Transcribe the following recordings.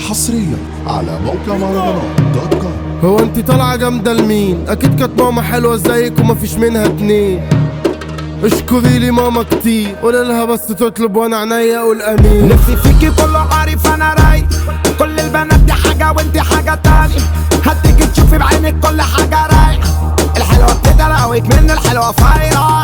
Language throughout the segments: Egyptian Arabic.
حصريا على موقع مهرجانات دوت كوم هو انت طالعة جامدة لمين اكيد كانت ماما حلوة زيك ومفيش منها اتنين اشكري لي ماما كتير قولي لها بس تطلب وانا عينيا اقول امين نفسي فيكي كله عارف انا رايق كل البنات دي حاجة وانت حاجة تانية هتيجي تشوفي بعينك كل حاجة رايقة الحلوة بتدلعوك من الحلوة فايرة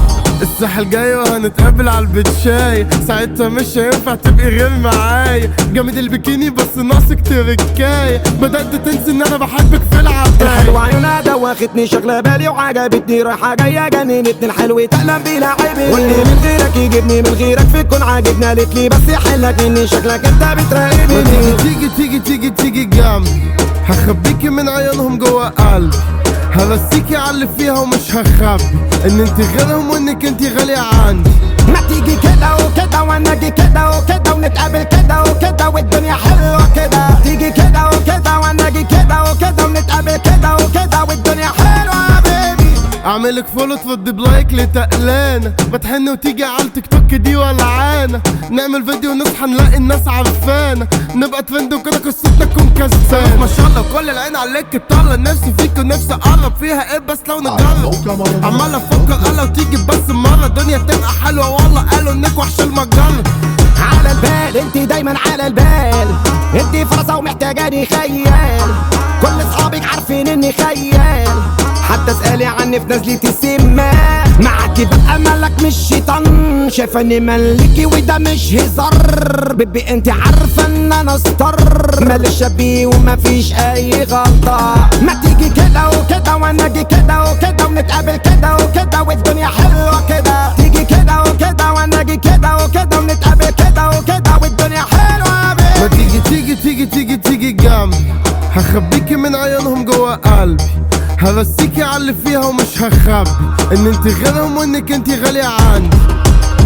الساحل جاي وهنتقابل على البيت شاي ساعتها مش هينفع تبقي غير معايا جامد البكيني بس ناقصك تركاية بدأت تنسي ان انا بحبك في العباية الحلوة عيونها دوختني شغلة بالي وعجبتني رايحة جاية جننتني الحلوة تقلب بيلعبني واللي من غيرك يجيبني من غيرك في تكون عاجبني قالت لي بس يحلك مني شكلك انت ما بتراقبني تيجي تيجي تيجي تيجي تيجي جنبي هخبيكي من عيونهم جوا قلبي هرسيكي على اللي فيها ومش هخبي ان انت غيرهم وانك انت غالية عندي ما تيجي كده وكده وانا اجي كده وكده ونتقابل كده وكده والدنيا حلوه كده تيجي كده وكده وانا اجي كده وكده ونتقابل كده وكده والدنيا حلوه يا بيبي اعملك فولو ترد بلايك لتقلانة بتحن وتيجي على التيك توك دي ولعانة نعمل فيديو نصحى نلاقي الناس عارفانا نبقى ترند وكده قصتنا تكون كسبانة ما شاء الله كل العين عليك طالة نفسي فيك ونفسي اقرب فيها ايه بس لو على نجرب موقع مهرجانات عمال افكر قال لو تيجي بس مرة الدنيا تبقى حلوة والله قالوا انك وحشة المجرة على البال انت دايما على البال انت فرصه ومحتاجاني خيال كل اصحابك عارفين اني خيال حتى اسالي عني في نزلة السمة معاكي بقى ملك مش شيطان شايفة اني ملكي وده مش هزار بيبي انت عارفة ان انا ستار ماليش شبيه ومفيش اي غلطة ما تيجي كده وكده وانا اجي كده وكده ونتقابل كده وكده والدنيا حلوة كده تيجي كده وكده وانا اجي كده وكده ونتقابل كده وكده والدنيا حلوة يا ما بيبي تيجي تيجي تيجي تيجي تيجي جنبي هخبيكي من عيونهم جوا قلبي هرسيكي على اللي فيها ومش هخبي ان انت غيرهم وانك انت غالية عندي